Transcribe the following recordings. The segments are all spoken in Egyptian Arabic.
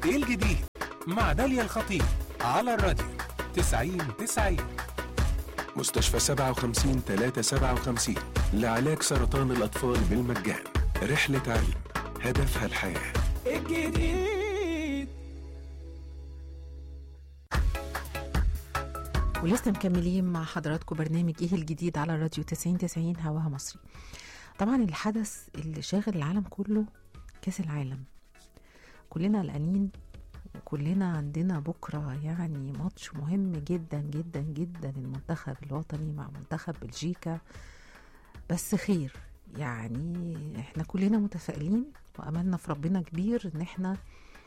ايه الجديد مع داليا الخطيب على الراديو 90 90 مستشفى 57 357 لعلاج سرطان الأطفال بالمجان رحلة علم هدفها الحياة الجديد ولسه مكملين مع حضراتكم برنامج ايه الجديد على الراديو 90 90 هواها مصري طبعا الحدث اللي شاغل العالم كله كاس العالم كلنا قلقانين وكلنا عندنا بكرة يعني ماتش مهم جدا جدا جدا المنتخب الوطني مع منتخب بلجيكا بس خير يعني احنا كلنا متفائلين واملنا في ربنا كبير ان احنا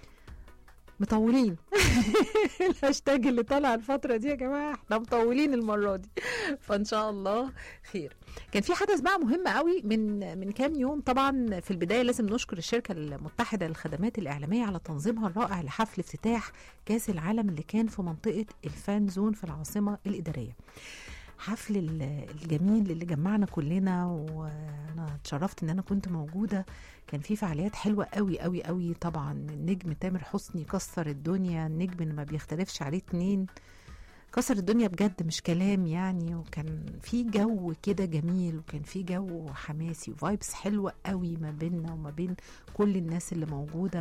مطولين الهاشتاج اللي طالع الفترة دي يا جماعة احنا مطولين المرة دي فان شاء الله خير كان في حدث بقى مهم قوي من من كام يوم طبعا في البداية لازم نشكر الشركة المتحدة للخدمات الإعلامية على تنظيمها الرائع لحفل افتتاح كأس العالم اللي كان في منطقة الفان زون في العاصمة الإدارية حفل ال- الجميل اللي جمعنا كلنا وانا اتشرفت ان انا كنت موجوده كان في فعاليات حلوه قوي قوي قوي طبعا النجم تامر حسني كسر الدنيا النجم اللي ما بيختلفش عليه اتنين كسر الدنيا بجد مش كلام يعني وكان في جو كده جميل وكان في جو حماسي وفايبس حلوه قوي ما بيننا وما بين كل الناس اللي موجوده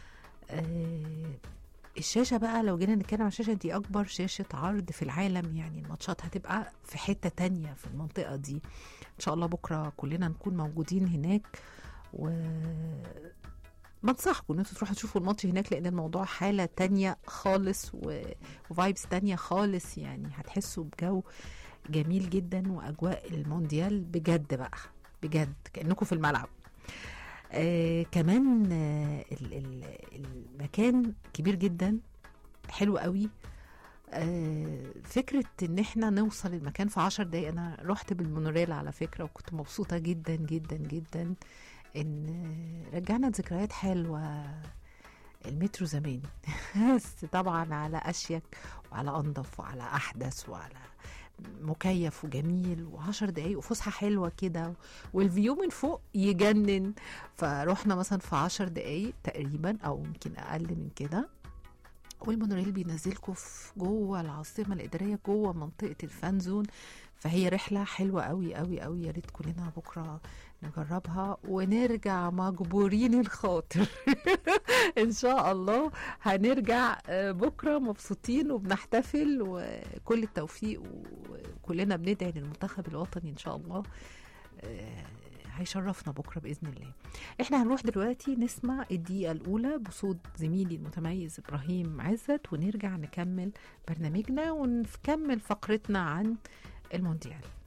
آه الشاشة بقى لو جينا نتكلم عن الشاشة دي أكبر شاشة عرض في العالم يعني الماتشات هتبقى في حتة تانية في المنطقة دي إن شاء الله بكرة كلنا نكون موجودين هناك و بنصحكم ان انتوا تروحوا تشوفوا الماتش هناك لان الموضوع حاله تانية خالص و... وفايبس تانية خالص يعني هتحسوا بجو جميل جدا واجواء المونديال بجد بقى بجد كانكم في الملعب آه كمان آه ال- ال- المكان كبير جدا حلو قوي آه فكرة ان احنا نوصل المكان في عشر دقايق انا رحت بالمونوريل على فكرة وكنت مبسوطة جدا جدا جدا ان آه، رجعنا ذكريات حلوة المترو زمان بس طبعا على اشيك وعلى انضف وعلى احدث وعلى مكيف وجميل وعشر دقايق وفسحه حلوه كده والفيو من فوق يجنن فروحنا مثلا في عشر دقايق تقريبا او يمكن اقل من كده والمونوريل بينزلكم في جوه العاصمه الاداريه جوه منطقه الفان زون فهي رحله حلوه قوي قوي قوي يا ريت كلنا بكره نجربها ونرجع مجبورين الخاطر ان شاء الله هنرجع آه، بكره مبسوطين وبنحتفل وكل التوفيق وكلنا بندعي للمنتخب الوطني ان شاء الله آه، هيشرفنا بكره باذن الله احنا هنروح دلوقتي نسمع الدقيقه الاولى بصوت زميلي المتميز ابراهيم عزت ونرجع نكمل برنامجنا ونكمل فقرتنا عن المونديال